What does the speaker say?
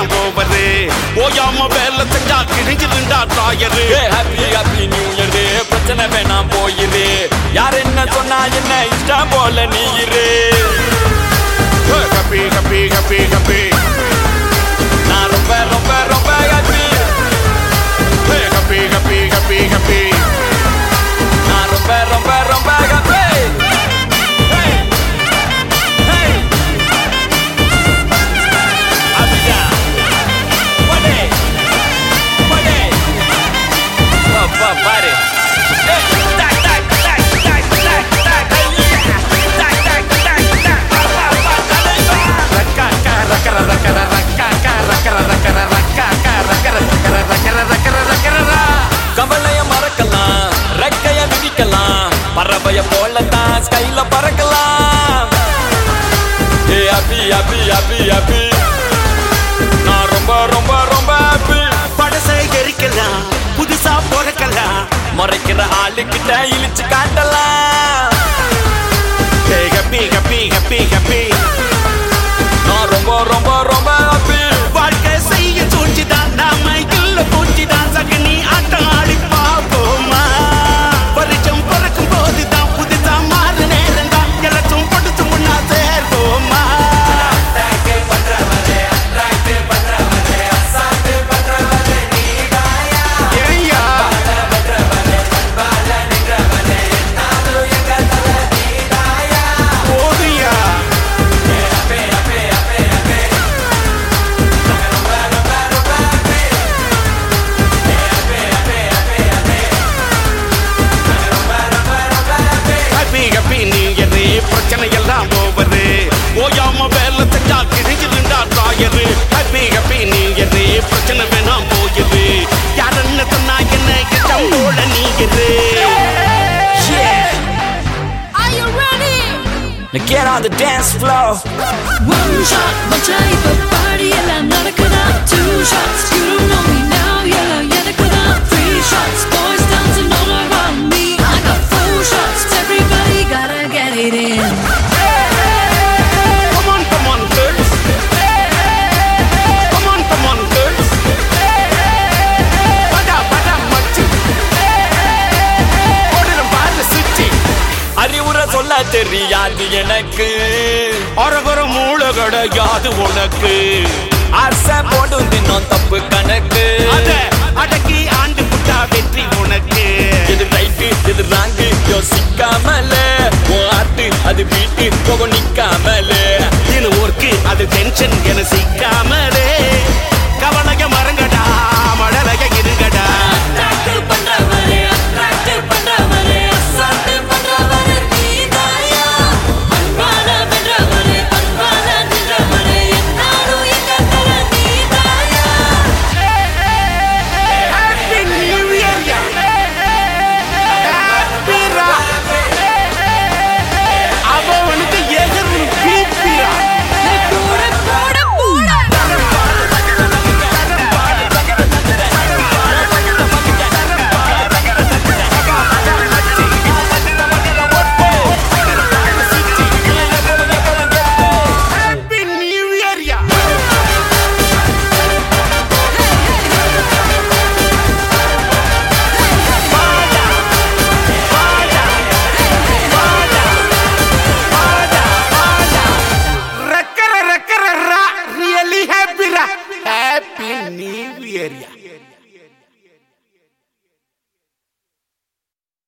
எல்லாம் ஓவரு ஓயாம வேலை செஞ்சா கிழிஞ்சிருந்தா tyre happy happy new year பிரச்சனை வேணாம் போயிரு யார் என்ன சொன்னா என்ன இஷ்டம் போல நீ இரு கப்பி கப்பி கப்பி கப்பி நான் ரொம்ப ரொம்ப ரொம்ப ஹாப்பி கப்பி கப்பி கப்பி கப்பி நான் ரொம்ப ரொம்ப ரொம்ப ஹாப்பி பாரு கவலைய மறக்கலாம் ரெக்கைய விதிக்கலாம் பறவைய போலத்தான் ஸ்கைல பறக்கலாம் ஏ அபி அபி அபி அபி நான் ரொம்ப ரொம்ப ரொம்ப ஹாப்பி படசை எரிக்கலாம் புதுசா பிறக்கலாம் முறைக்கிற ஆளுக்கிட்ட இழிச்சு காட்டலாம் கப்பி கப்பி கப்பி கப்பி நான் ரொம்ப ரொம்ப ரொம்ப ஹாப்பி வாழ்க்கை செய்ய சூழ்ச்சிதான் நாம இல்ல பூச்சிதான் சகனி ஆட்டம் ஆடி பாப்போமா வருஷம் பிறக்கும் போதுதான் புதுசா மாறு நேரம் தான் எல்லாச்சும் படுத்து முன்னா சேர்வோமா ஏய்யா. போதுயா. ஹாப்பி ஹாப்பி நியூ இயர் பிரச்சனை எல்லாம் ஓவரு ஓயாம வேலை செஞ்சா கிழிஞ்சிருந்தா tyre happy happy new year பிரச்சனை வேணாம் போயிரு யார் என்ன சொன்னா என்ன இஷ்டம் போல நீங்கிரு Are you ready? Now get on the dance floor One shot, one type of party, எல்லாம் நடக்குதா? Two shots, you don't know me now, எல்லாம் எனக்குதா? Three shots, boys dancing all around me. I got four shots, everybody gotta get it in. Come on, come on, girls. Come on, come on, girls. படா, படா, மச்சி. ஓடுறோம் பாரு சுத்தி. அறிவுரை சொல்ல தெரியாது எனக்கு அரகர மூளை கிடையாது உனக்கு ஆசை போடும் தினம் தப்பு கணக்கு அத அடக்கி ஆண்டு புட்டா வெற்றி உனக்கு எது ரைட்டு எது ராங்கு யோசிக்காமல உன் ஆட்டு அது வீட்டு போக நிக்காமல இது ஒர்க்கு அது டென்ஷன் என சிக்காமலே கவலைய மறங்கடா மழலைய இருங்கடா Attractive பண்றவரே, attractive பண்றவரே, assault பண்றவரே நீதாயா. அன்பால வென்றவரே, அன்பால நின்றவரே, என்னாலும் எங்க தல நீதாயா. Happy New Year, யா. Happy ரா. அவனுக்கு எதிர்னு பீப்பியா போட, போட, போட. Happy New Year, யா. ரக்கர ரக்கர ரா ரியலி ஹாப்பி ரா ஹாப்பி நியூ இயர் யா